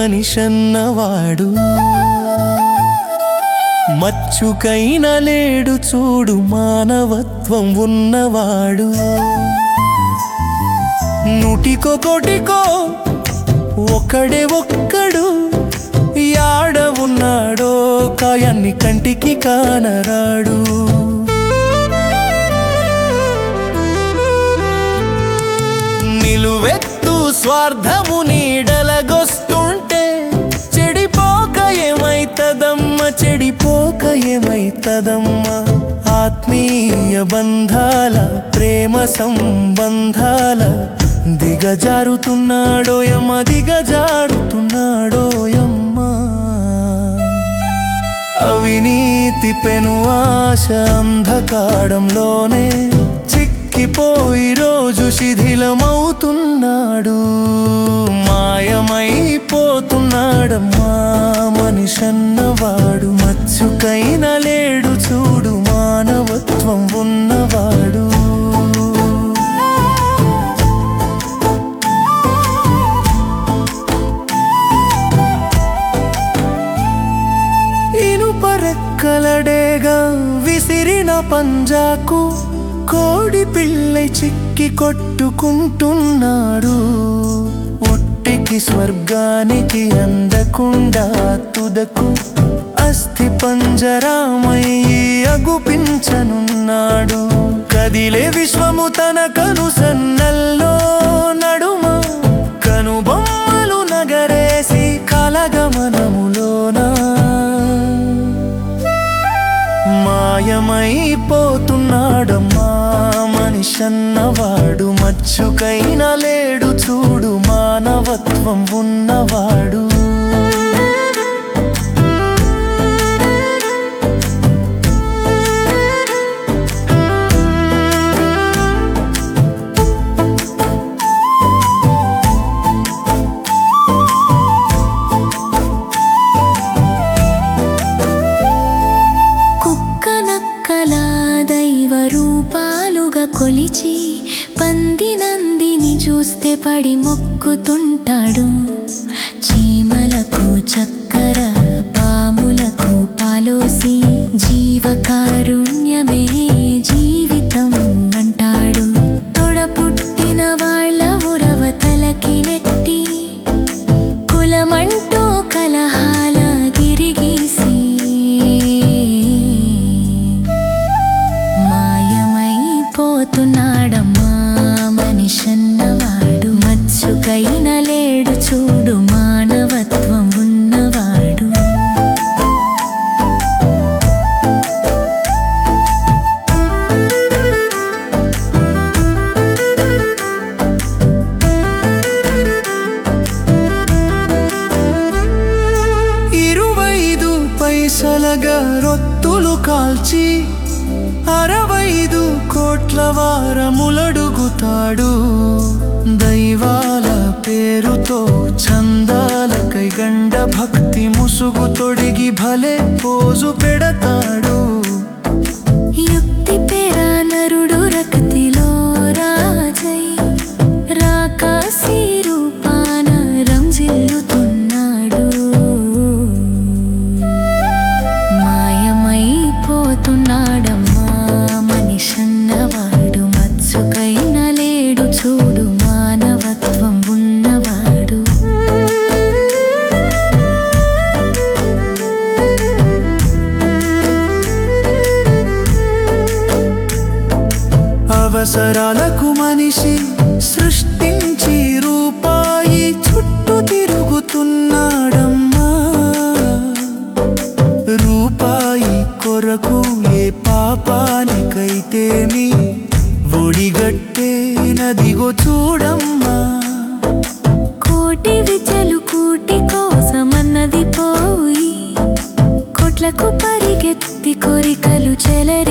మనిషన్నవాడు మచ్చుకైన లేడు చూడు మానవత్వం ఉన్నవాడు నుటికో కొటికో ఒకడే ఒక్కడు యాడ ఉన్నాడో కాయాన్ని కంటికి కానరాడు నిలువెత్తు స్వార్థము నీడలగొస్తుంటే చెడిపోక ఏమైతదమ్మ చెడిపోక ఏమైతదమ్మ ఆత్మీయ బంధాల ప్రేమ సంబంధాల దిగజారుతున్నాడోయమ్మ దిగజారుతున్నాడోయమ్మ అవినీతి పెను ఆశ అంధకారంలోనే చిక్కిపోయి రోజు శిథిలమవుతున్నాడు మాయమైపోతున్నాడమ్మా మనిషన్నవాడు మచ్చుకైన లేడు చూడు మానవత్వం ఉన్నవాడు ఇనుపరెక్కలడేగా విసిరిన పంజాకు కోడి పిల్లై చిక్కి కొట్టుకుంటున్నాడు ఒట్టికి స్వర్గానికి అందకుండా తుదకు అస్థి పంజరామయ్యి అగుపించనున్నాడు కదిలే విశ్వము తన కను సన్నల్లో నడుమ కనుబొమ్మలు నగరేసి కలగమనములోనా మాయమైపోతున్నాడమ్మా మనిషన్నవాడు మచ్చుకైన లేడు చూడు మానవత్వం ఉన్నవాడు కుక్క నక్కల దైవ రూపాలుగా కొలిచి పంది నందిని చూస్తే పడి మొక్కుతుంటాడు చీమలకు చక్కర పాములకు పాలోసి జీవకారుణ్యమే జీవితం అంటాడు తొడ పుట్టిన వాళ్ళ ఉరవ తలకి నెట్టి కులమంటూ కలహాల గిరిగీసి మాయమైపోతున్నాడమ్మా మనిషన్నవాడు మచ్చుకైన లేడు చూడు మానవత్వం ఉన్నవాడు ఇరువైదు పైసలగా రొత్తులు కాల్చి అరవైదు కోట్ల వారములడుగుతాడు దైవాల పేరుతో చందాలకై గండ భక్తి ముసుగు తొడిగి భలే పోజు పెడతాడు యుక్తి పేరా నరుడు రక్తిలో రాజై రాకాసి రూపాన రంజిల్లుతున్నాడు మాయమైపోతున్నాడమ్మా మనిషన్నవాడు మత్సుకైన లేడు చూడు మానవత్వం ఉన్నవాడు అవసరాలకు మనిషి సృష్టించి రూపాయి చుట్టూ తిరుగుతున్నాడమ్మా రూపాయి కొరకు ఏ పాపానికైతేమి ఒడిగట్టే నదిగో చూడమ్మా కోటి విచలు కూటి కోసమన్నది పోయి కోట్లకు పరిగెత్తి కోరికలు చెలరే